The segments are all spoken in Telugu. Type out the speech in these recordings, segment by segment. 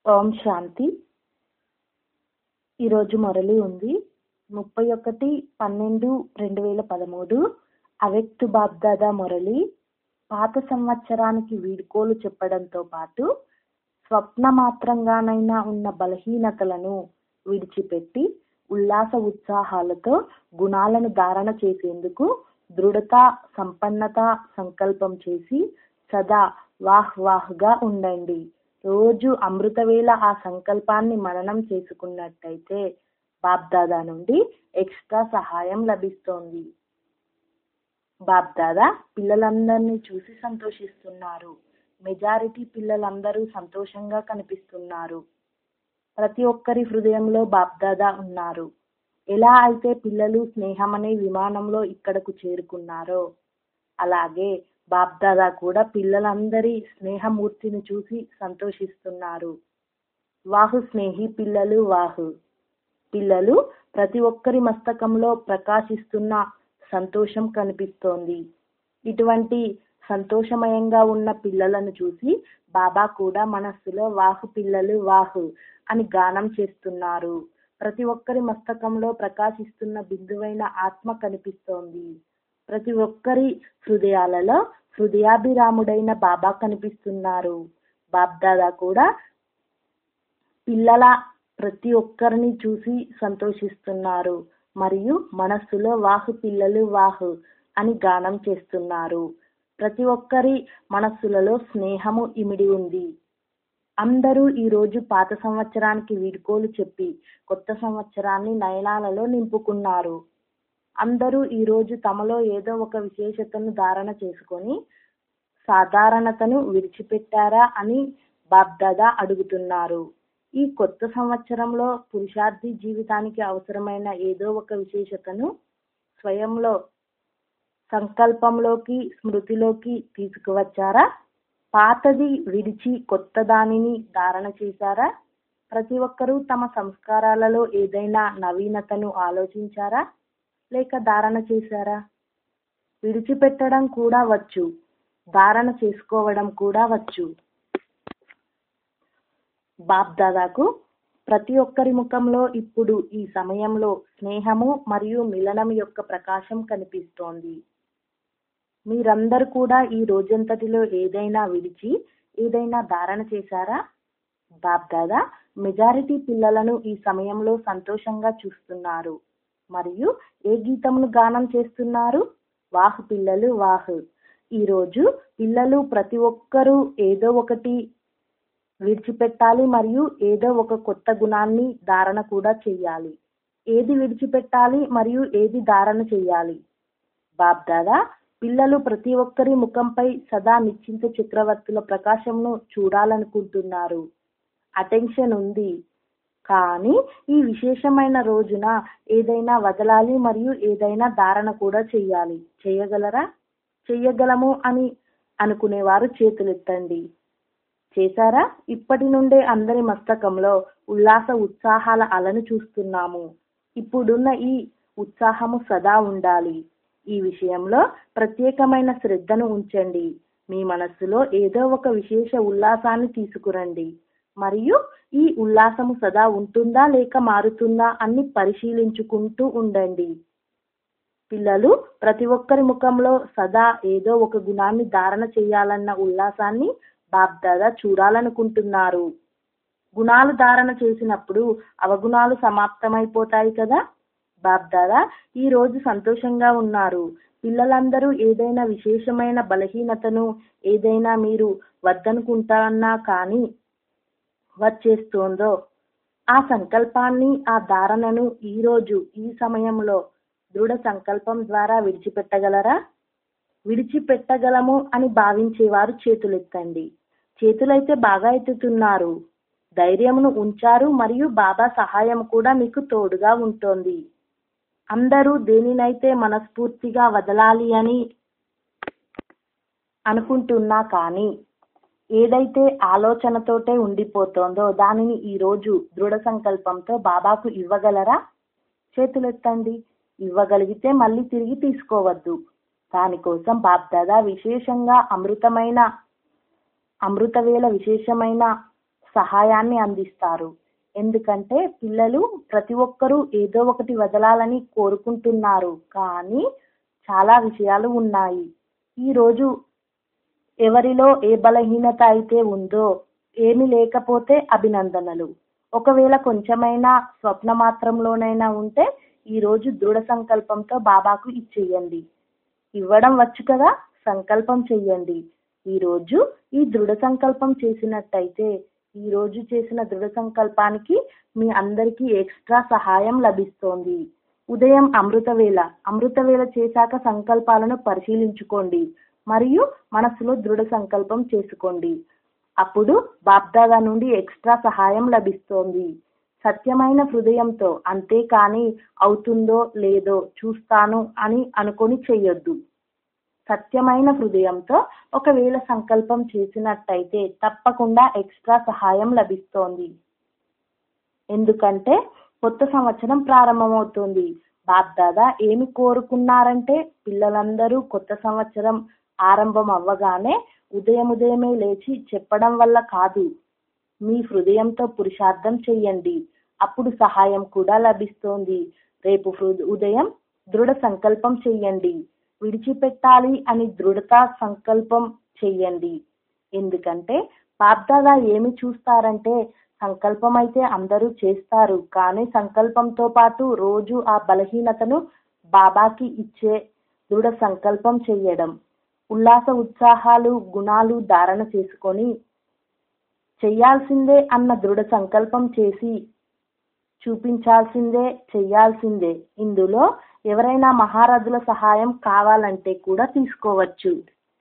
ఓం శాంతి ఈరోజు మురళి ఉంది ముప్పై ఒకటి పన్నెండు రెండు వేల పదమూడు అవెక్తు బాబ్దాదా మురళి పాత సంవత్సరానికి వీడ్కోలు చెప్పడంతో పాటు స్వప్న మాత్రంగానైనా ఉన్న బలహీనతలను విడిచిపెట్టి ఉల్లాస ఉత్సాహాలతో గుణాలను ధారణ చేసేందుకు దృఢత సంపన్నత సంకల్పం చేసి సదా వాహ్ వాహ్గా ఉండండి రోజు అమృతవేళ ఆ సంకల్పాన్ని మననం చేసుకున్నట్టయితే బాబ్దాదా నుండి ఎక్స్ట్రా సహాయం లభిస్తోంది బాబ్దాదా పిల్లలందరినీ చూసి సంతోషిస్తున్నారు మెజారిటీ పిల్లలందరూ సంతోషంగా కనిపిస్తున్నారు ప్రతి ఒక్కరి హృదయంలో బాబ్దాదా ఉన్నారు ఎలా అయితే పిల్లలు స్నేహం అనే విమానంలో ఇక్కడకు చేరుకున్నారో అలాగే బాబ్దాదా కూడా పిల్లలందరి స్నేహమూర్తిని చూసి సంతోషిస్తున్నారు వాహు స్నేహి పిల్లలు వాహు పిల్లలు ప్రతి ఒక్కరి మస్తకంలో ప్రకాశిస్తున్న సంతోషం కనిపిస్తోంది ఇటువంటి సంతోషమయంగా ఉన్న పిల్లలను చూసి బాబా కూడా మనస్సులో వాహు పిల్లలు వాహు అని గానం చేస్తున్నారు ప్రతి ఒక్కరి మస్తకంలో ప్రకాశిస్తున్న బిందువైన ఆత్మ కనిపిస్తోంది ప్రతి ఒక్కరి హృదయాలలో హృదయాభిరాముడైన బాబా కనిపిస్తున్నారు బాబ్దాదా కూడా పిల్లల ప్రతి ఒక్కరిని చూసి సంతోషిస్తున్నారు మరియు మనస్సులో వాహు పిల్లలు వాహు అని గానం చేస్తున్నారు ప్రతి ఒక్కరి మనస్సులలో స్నేహము ఇమిడి ఉంది అందరూ ఈ రోజు పాత సంవత్సరానికి వీడ్కోలు చెప్పి కొత్త సంవత్సరాన్ని నయనాలలో నింపుకున్నారు అందరూ ఈ రోజు తమలో ఏదో ఒక విశేషతను ధారణ చేసుకొని సాధారణతను విడిచిపెట్టారా అని బాబ్దాదా అడుగుతున్నారు ఈ కొత్త సంవత్సరంలో పురుషార్థి జీవితానికి అవసరమైన ఏదో ఒక విశేషతను స్వయంలో సంకల్పంలోకి స్మృతిలోకి తీసుకువచ్చారా పాతది విడిచి కొత్త దానిని ధారణ చేశారా ప్రతి ఒక్కరూ తమ సంస్కారాలలో ఏదైనా నవీనతను ఆలోచించారా లేక ధారణ చేశారా విడిచిపెట్టడం కూడా వచ్చు ధారణ చేసుకోవడం కూడా వచ్చు బాబ్దాదాకు ప్రతి ఒక్కరి ముఖంలో ఇప్పుడు ఈ సమయంలో స్నేహము మరియు మిలనం యొక్క ప్రకాశం కనిపిస్తోంది మీరందరూ కూడా ఈ రోజంతటిలో ఏదైనా విడిచి ఏదైనా ధారణ చేశారా బాబ్దాదా మెజారిటీ పిల్లలను ఈ సమయంలో సంతోషంగా చూస్తున్నారు మరియు ఏ గీతమును గానం చేస్తున్నారు వాహ్ పిల్లలు వాహ్ ఈరోజు పిల్లలు ప్రతి ఒక్కరూ ఏదో ఒకటి విడిచిపెట్టాలి మరియు ఏదో ఒక కొత్త గుణాన్ని ధారణ కూడా చెయ్యాలి ఏది విడిచిపెట్టాలి మరియు ఏది ధారణ చెయ్యాలి బాబ్దాదా పిల్లలు ప్రతి ఒక్కరి ముఖంపై సదా నిశ్చింత చక్రవర్తుల ప్రకాశంను చూడాలనుకుంటున్నారు అటెన్షన్ ఉంది కానీ ఈ విశేషమైన రోజున ఏదైనా వదలాలి మరియు ఏదైనా ధారణ కూడా చెయ్యాలి చేయగలరా చెయ్యగలము అని అనుకునేవారు చేతులెత్తండి చేశారా ఇప్పటి నుండే అందరి మస్తకంలో ఉల్లాస ఉత్సాహాల అలను చూస్తున్నాము ఇప్పుడున్న ఈ ఉత్సాహము సదా ఉండాలి ఈ విషయంలో ప్రత్యేకమైన శ్రద్ధను ఉంచండి మీ మనస్సులో ఏదో ఒక విశేష ఉల్లాసాన్ని తీసుకురండి మరియు ఈ ఉల్లాసము సదా ఉంటుందా లేక మారుతుందా అని పరిశీలించుకుంటూ ఉండండి పిల్లలు ప్రతి ఒక్కరి ముఖంలో సదా ఏదో ఒక గుణాన్ని ధారణ చేయాలన్న ఉల్లాసాన్ని బాబ్దాదా చూడాలనుకుంటున్నారు గుణాలు ధారణ చేసినప్పుడు అవగుణాలు సమాప్తమైపోతాయి కదా బాబ్దాదా ఈ రోజు సంతోషంగా ఉన్నారు పిల్లలందరూ ఏదైనా విశేషమైన బలహీనతను ఏదైనా మీరు వద్దనుకుంటారన్నా కానీ వచ్చేస్తోందో ఆ సంకల్పాన్ని ఆ ధారణను ఈ రోజు ఈ సమయంలో దృఢ సంకల్పం ద్వారా విడిచిపెట్టగలరా విడిచిపెట్టగలము అని భావించేవారు చేతులెత్తండి చేతులైతే బాగా ఎత్తుతున్నారు ధైర్యమును ఉంచారు మరియు బాబా సహాయం కూడా మీకు తోడుగా ఉంటోంది అందరూ దేనినైతే మనస్ఫూర్తిగా వదలాలి అని అనుకుంటున్నా కానీ ఏదైతే ఆలోచనతోటే ఉండిపోతోందో దానిని ఈ రోజు దృఢ సంకల్పంతో బాబాకు ఇవ్వగలరా చేతులెత్తండి ఇవ్వగలిగితే మళ్ళీ తిరిగి తీసుకోవద్దు దానికోసం బాబ్దాదా విశేషంగా అమృతమైన అమృతవేళ విశేషమైన సహాయాన్ని అందిస్తారు ఎందుకంటే పిల్లలు ప్రతి ఒక్కరూ ఏదో ఒకటి వదలాలని కోరుకుంటున్నారు కానీ చాలా విషయాలు ఉన్నాయి ఈరోజు ఎవరిలో ఏ బలహీనత అయితే ఉందో ఏమి లేకపోతే అభినందనలు ఒకవేళ కొంచెమైనా స్వప్న మాత్రంలోనైనా ఉంటే ఈరోజు దృఢ సంకల్పంతో బాబాకు ఇచ్చేయండి ఇవ్వడం వచ్చు కదా సంకల్పం చెయ్యండి ఈరోజు ఈ దృఢ సంకల్పం చేసినట్టయితే ఈ రోజు చేసిన దృఢ సంకల్పానికి మీ అందరికీ ఎక్స్ట్రా సహాయం లభిస్తోంది ఉదయం అమృతవేళ అమృతవేళ చేశాక సంకల్పాలను పరిశీలించుకోండి మరియు మనసులో దృఢ సంకల్పం చేసుకోండి అప్పుడు బాబ్దాదా నుండి ఎక్స్ట్రా సహాయం లభిస్తోంది సత్యమైన హృదయంతో అంతేకాని అవుతుందో లేదో చూస్తాను అని అనుకొని చెయ్యొద్దు సత్యమైన హృదయంతో ఒకవేళ సంకల్పం చేసినట్టయితే తప్పకుండా ఎక్స్ట్రా సహాయం లభిస్తోంది ఎందుకంటే కొత్త సంవత్సరం ప్రారంభమవుతుంది బాబ్దాదా ఏమి కోరుకున్నారంటే పిల్లలందరూ కొత్త సంవత్సరం ఆరంభం అవ్వగానే ఉదయం ఉదయమే లేచి చెప్పడం వల్ల కాదు మీ హృదయంతో పురుషార్థం చెయ్యండి అప్పుడు సహాయం కూడా లభిస్తోంది రేపు హృ- ఉదయం దృఢ సంకల్పం చెయ్యండి విడిచిపెట్టాలి అని దృఢత సంకల్పం చెయ్యండి ఎందుకంటే బాబ్దాదా ఏమి చూస్తారంటే సంకల్పం అయితే అందరూ చేస్తారు కానీ సంకల్పంతో పాటు రోజు ఆ బలహీనతను బాబాకి ఇచ్చే దృఢ సంకల్పం చెయ్యడం ఉల్లాస ఉత్సాహాలు గుణాలు ధారణ చేసుకొని చెయ్యాల్సిందే అన్న దృఢ సంకల్పం చేసి చూపించాల్సిందే చెయ్యాల్సిందే ఇందులో ఎవరైనా మహారథుల సహాయం కావాలంటే కూడా తీసుకోవచ్చు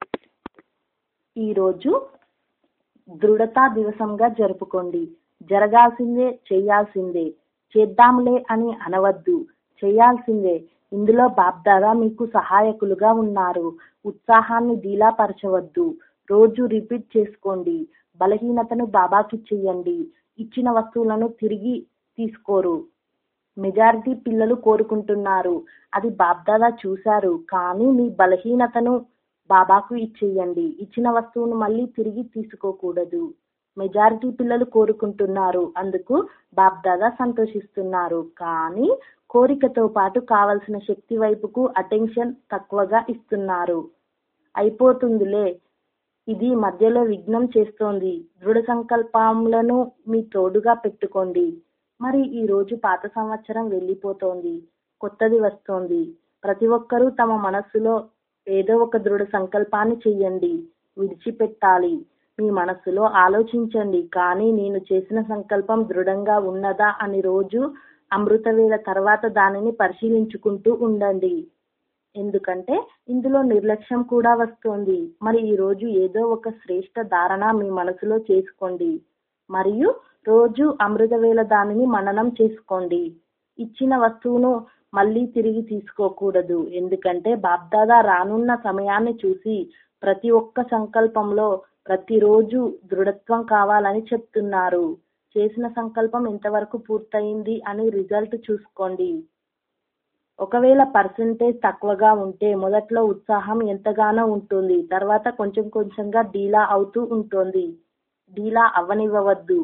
ఈరోజు దృఢతా దివసంగా జరుపుకోండి జరగాల్సిందే చేయాల్సిందే చేద్దాంలే అని అనవద్దు చేయాల్సిందే ఇందులో బాబ్దాదా మీకు సహాయకులుగా ఉన్నారు ఉత్సాహాన్ని డీలాపరచవద్దు రోజు రిపీట్ చేసుకోండి బలహీనతను బాబాకి చెయ్యండి ఇచ్చిన వస్తువులను తిరిగి తీసుకోరు మెజారిటీ పిల్లలు కోరుకుంటున్నారు అది బాబ్దాదా చూశారు కానీ మీ బలహీనతను బాబాకు ఇచ్చేయండి ఇచ్చిన వస్తువును మళ్ళీ తిరిగి తీసుకోకూడదు మెజారిటీ పిల్లలు కోరుకుంటున్నారు అందుకు బాబ్దాదా సంతోషిస్తున్నారు కానీ కోరికతో పాటు కావలసిన శక్తి వైపుకు అటెన్షన్ తక్కువగా ఇస్తున్నారు అయిపోతుందిలే ఇది మధ్యలో విఘ్నం చేస్తోంది దృఢ సంకల్పములను మీ తోడుగా పెట్టుకోండి మరి ఈ రోజు పాత సంవత్సరం వెళ్ళిపోతోంది కొత్తది వస్తోంది ప్రతి ఒక్కరూ తమ మనస్సులో ఏదో ఒక దృఢ సంకల్పాన్ని చెయ్యండి విడిచిపెట్టాలి మీ మనస్సులో ఆలోచించండి కానీ నేను చేసిన సంకల్పం దృఢంగా ఉన్నదా అని రోజు అమృతవేళ తర్వాత దానిని పరిశీలించుకుంటూ ఉండండి ఎందుకంటే ఇందులో నిర్లక్ష్యం కూడా వస్తోంది మరి ఈ రోజు ఏదో ఒక శ్రేష్ట ధారణ మీ మనసులో చేసుకోండి మరియు రోజు అమృతవేళ దానిని మననం చేసుకోండి ఇచ్చిన వస్తువును మళ్ళీ తిరిగి తీసుకోకూడదు ఎందుకంటే బాబ్దాదా రానున్న సమయాన్ని చూసి ప్రతి ఒక్క సంకల్పంలో ప్రతిరోజు దృఢత్వం కావాలని చెప్తున్నారు చేసిన సంకల్పం ఎంతవరకు పూర్తయింది అని రిజల్ట్ చూసుకోండి ఒకవేళ పర్సంటేజ్ తక్కువగా ఉంటే మొదట్లో ఉత్సాహం ఎంతగానో ఉంటుంది తర్వాత కొంచెం కొంచెంగా డీలా అవుతూ ఉంటుంది డీలా అవ్వనివ్వవద్దు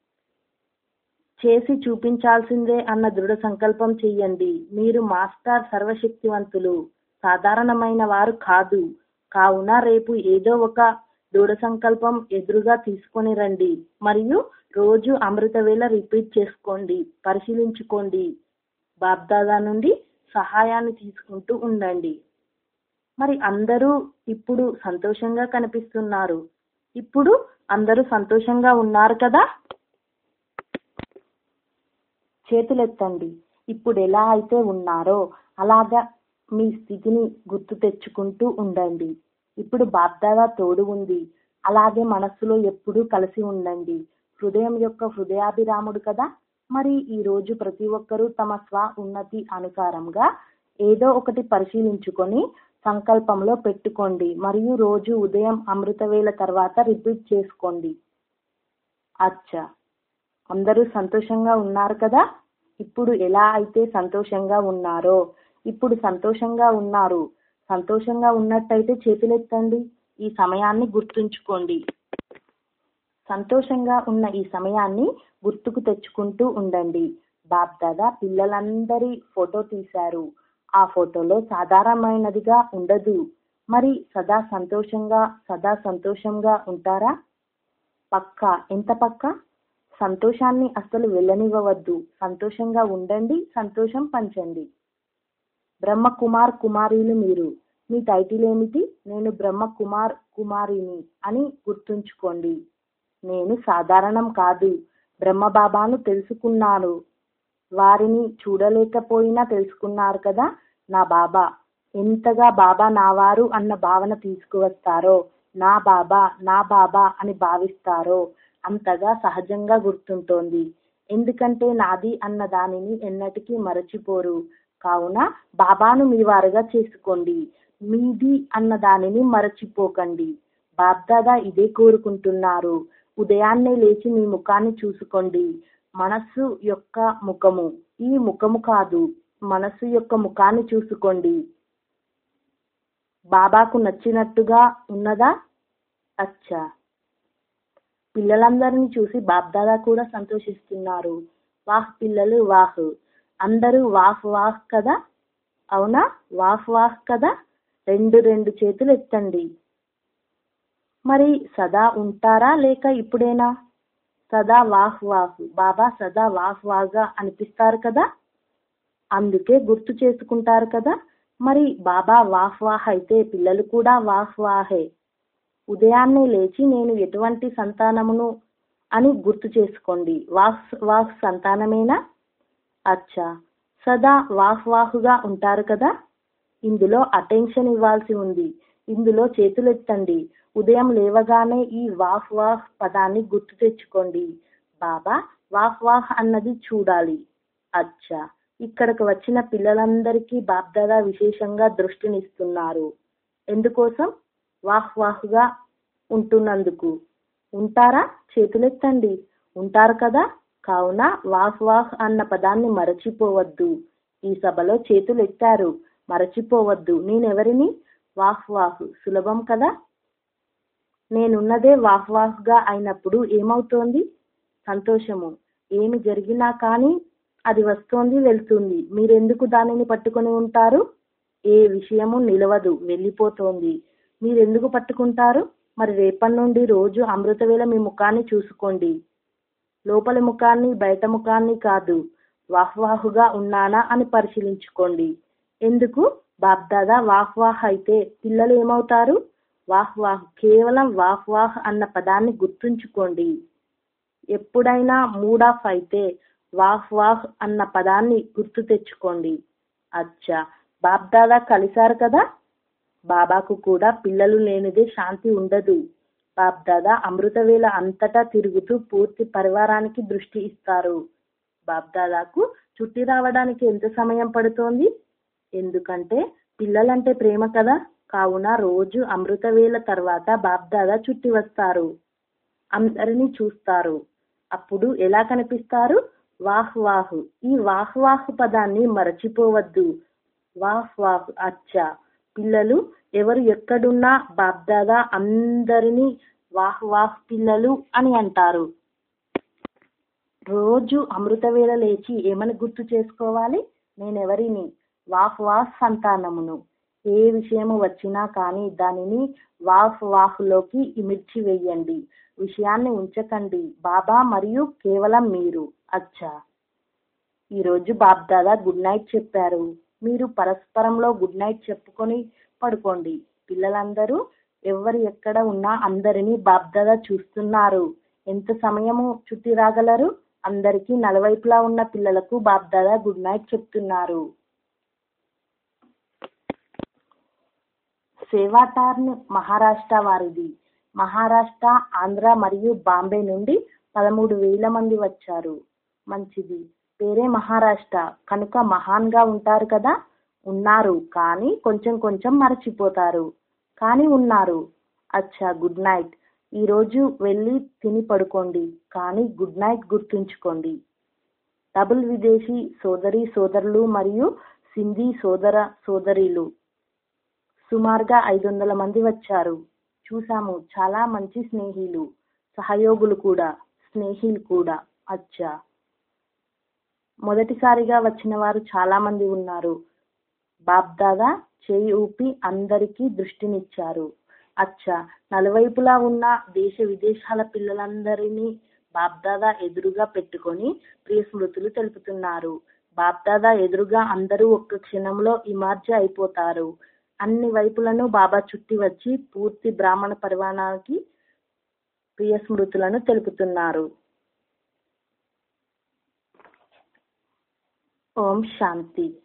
చేసి చూపించాల్సిందే అన్న దృఢ సంకల్పం చెయ్యండి మీరు మాస్టర్ సర్వశక్తివంతులు సాధారణమైన వారు కాదు కావున రేపు ఏదో ఒక దృఢ సంకల్పం ఎదురుగా తీసుకొని రండి మరియు రోజు అమృతవేళ రిపీట్ చేసుకోండి పరిశీలించుకోండి బాబ్దాదా నుండి సహాయాన్ని తీసుకుంటూ ఉండండి మరి అందరూ ఇప్పుడు సంతోషంగా కనిపిస్తున్నారు ఇప్పుడు అందరూ సంతోషంగా ఉన్నారు కదా చేతులెత్తండి ఇప్పుడు ఎలా అయితే ఉన్నారో అలాగా మీ స్థితిని గుర్తు తెచ్చుకుంటూ ఉండండి ఇప్పుడు బాబ్దాదా తోడు ఉంది అలాగే మనస్సులో ఎప్పుడూ కలిసి ఉండండి హృదయం యొక్క హృదయాభిరాముడు కదా మరి ఈ రోజు ప్రతి ఒక్కరూ తమ స్వ ఉన్నతి అనుసారంగా ఏదో ఒకటి పరిశీలించుకొని సంకల్పంలో పెట్టుకోండి మరియు రోజు ఉదయం అమృతవేళ తర్వాత రిపీట్ చేసుకోండి అచ్చా అందరూ సంతోషంగా ఉన్నారు కదా ఇప్పుడు ఎలా అయితే సంతోషంగా ఉన్నారో ఇప్పుడు సంతోషంగా ఉన్నారు సంతోషంగా ఉన్నట్టయితే చేతులెత్తండి ఈ సమయాన్ని గుర్తుంచుకోండి సంతోషంగా ఉన్న ఈ సమయాన్ని గుర్తుకు తెచ్చుకుంటూ ఉండండి బాబ్దాదా పిల్లలందరి ఫోటో తీశారు ఆ ఫోటోలో సాధారణమైనదిగా ఉండదు మరి సదా సంతోషంగా సదా సంతోషంగా ఉంటారా పక్క ఎంత పక్క సంతోషాన్ని అస్సలు వెళ్ళనివ్వవద్దు సంతోషంగా ఉండండి సంతోషం పంచండి బ్రహ్మ కుమార్ కుమారీలు మీరు మీ టైటిల్ ఏమిటి నేను బ్రహ్మ కుమార్ కుమారిని అని గుర్తుంచుకోండి నేను సాధారణం కాదు బ్రహ్మ బాబాను తెలుసుకున్నాను వారిని చూడలేకపోయినా తెలుసుకున్నారు కదా నా బాబా ఎంతగా బాబా నావారు అన్న భావన తీసుకువస్తారో నా బాబా నా బాబా అని భావిస్తారో అంతగా సహజంగా గుర్తుంటోంది ఎందుకంటే నాది అన్న దానిని ఎన్నటికీ మరచిపోరు కావున బాబాను మీ వారుగా చేసుకోండి మీది అన్న దానిని మరచిపోకండి బాబ్దాదా ఇదే కోరుకుంటున్నారు ఉదయాన్నే లేచి మీ ముఖాన్ని చూసుకోండి మనస్సు యొక్క ముఖము ఈ ముఖము కాదు మనస్సు యొక్క ముఖాన్ని చూసుకోండి బాబాకు నచ్చినట్టుగా ఉన్నదా అచ్చా పిల్లలందరినీ చూసి బాబ్దాదా కూడా సంతోషిస్తున్నారు వాహ్ పిల్లలు వాహ్ అందరూ వాహ్ వాహ్ కదా అవునా వాహ్ వాహ్ కదా రెండు రెండు చేతులు ఎత్తండి మరి సదా ఉంటారా లేక ఇప్పుడేనా సదా వాహ్ వాహ్ బాబా సదా వాహ్ వాహ్గా అనిపిస్తారు కదా అందుకే గుర్తు చేసుకుంటారు కదా మరి బాబా వాహ్ వాహ్ అయితే పిల్లలు కూడా వాహ్ వాహే ఉదయాన్నే లేచి నేను ఎటువంటి సంతానమును అని గుర్తు చేసుకోండి వాహ్ వాహ్ సంతానమేనా అచ్చా సదా వాహ్ వాహుగా ఉంటారు కదా ఇందులో అటెన్షన్ ఇవ్వాల్సి ఉంది ఇందులో చేతులెత్తండి ఉదయం లేవగానే ఈ వాహ్ వాహ్ పదాన్ని గుర్తు తెచ్చుకోండి బాబా వాహ్ వాహ్ అన్నది చూడాలి అచ్చా ఇక్కడికి వచ్చిన పిల్లలందరికీ బాబ్దాదా విశేషంగా దృష్టినిస్తున్నారు ఎందుకోసం వాహ్ వాహ్గా ఉంటున్నందుకు ఉంటారా చేతులెత్తండి ఉంటారు కదా కావున వాహ్ వాహ్ అన్న పదాన్ని మరచిపోవద్దు ఈ సభలో చేతులు ఎత్తారు మరచిపోవద్దు నేనెవరిని వాహ్ వాహ్ సులభం కదా నేనున్నదే వాహ్ వాహ్గా అయినప్పుడు ఏమవుతోంది సంతోషము ఏమి జరిగినా కానీ అది వస్తోంది వెళ్తుంది మీరెందుకు దానిని పట్టుకొని ఉంటారు ఏ విషయము నిలవదు వెళ్ళిపోతోంది మీరెందుకు పట్టుకుంటారు మరి రేపటి నుండి రోజు అమృతవేళ మీ ముఖాన్ని చూసుకోండి లోపలి ముఖాన్ని బయట ముఖాన్ని కాదు వాహ్ వాహుగా ఉన్నానా అని పరిశీలించుకోండి ఎందుకు బాబ్దాదా వాహ్ వాహ్ అయితే పిల్లలు ఏమవుతారు వాహ్ వాహ్ కేవలం వాహ్ వాహ్ అన్న పదాన్ని గుర్తుంచుకోండి ఎప్పుడైనా మూడ్ ఆఫ్ అయితే వాహ్ వాహ్ అన్న పదాన్ని గుర్తు తెచ్చుకోండి అచ్చా బాబ్దాదా కలిశారు కదా బాబాకు కూడా పిల్లలు లేనిదే శాంతి ఉండదు బాబ్దాదా అమృతవేళ అంతటా తిరుగుతూ పూర్తి పరివారానికి దృష్టి ఇస్తారు బాబ్దాదాకు చుట్టి రావడానికి ఎంత సమయం పడుతోంది ఎందుకంటే పిల్లలంటే ప్రేమ కదా కావున రోజు అమృతవేళ తర్వాత బాబ్దాదా చుట్టి వస్తారు అందరినీ చూస్తారు అప్పుడు ఎలా కనిపిస్తారు వాహ్ వాహ్ ఈ వాహ్ వాహ్ పదాన్ని మరచిపోవద్దు వాహ్ వాహ్ అచ్చా పిల్లలు ఎవరు ఎక్కడున్నా బాబ్దాదా అందరినీ వాహ్ వాహ్ పిల్లలు అని అంటారు రోజు అమృతవేళ లేచి ఏమని గుర్తు చేసుకోవాలి నేనెవరిని వాహ్ వాహ్ సంతానమును ఏ విషయము వచ్చినా కానీ దానిని వాహ్ వాహ్లోకి ఇమిడ్చి వేయండి విషయాన్ని ఉంచకండి బాబా మరియు కేవలం మీరు అచ్చా ఈరోజు బాబ్దాదా గుడ్ నైట్ చెప్పారు మీరు పరస్పరంలో గుడ్ నైట్ చెప్పుకొని పడుకోండి పిల్లలందరూ ఎవరు ఎక్కడ ఉన్నా అందరినీ బాబ్దాదా చూస్తున్నారు ఎంత సమయము చుట్టి రాగలరు అందరికీ నలువైపులా ఉన్న పిల్లలకు బాబ్దాదా గుడ్ నైట్ చెప్తున్నారు సేవాటార్న్ మహారాష్ట్ర వారిది మహారాష్ట్ర ఆంధ్ర మరియు బాంబే నుండి పదమూడు వేల మంది వచ్చారు మంచిది పేరే మహారాష్ట్ర కనుక మహాన్గా ఉంటారు కదా ఉన్నారు కానీ కొంచెం కొంచెం మరచిపోతారు కానీ ఉన్నారు అచ్చా గుడ్ నైట్ ఈరోజు వెళ్ళి తిని పడుకోండి కానీ గుడ్ నైట్ గుర్తుంచుకోండి డబుల్ విదేశీ సోదరి సోదరులు మరియు సింధీ సోదర సోదరీలు సుమారుగా ఐదు వందల మంది వచ్చారు చూసాము చాలా మంచి స్నేహిలు సహయోగులు కూడా స్నేహితులు కూడా అచ్చా మొదటిసారిగా వచ్చిన వారు చాలా మంది ఉన్నారు బాబ్దాదా చేయి ఊపి అందరికీ దృష్టినిచ్చారు అచ్చా నలువైపులా ఉన్న దేశ విదేశాల పిల్లలందరినీ బాబ్దాదా ఎదురుగా పెట్టుకొని ప్రియ స్మృతులు తెలుపుతున్నారు బాబ్దాదా ఎదురుగా అందరూ ఒక్క క్షణంలో ఇమార్జ అయిపోతారు అన్ని వైపులను బాబా చుట్టి వచ్చి పూర్తి బ్రాహ్మణ పరిమాణానికి ప్రియ స్మృతులను తెలుపుతున్నారు ఓం శాంతి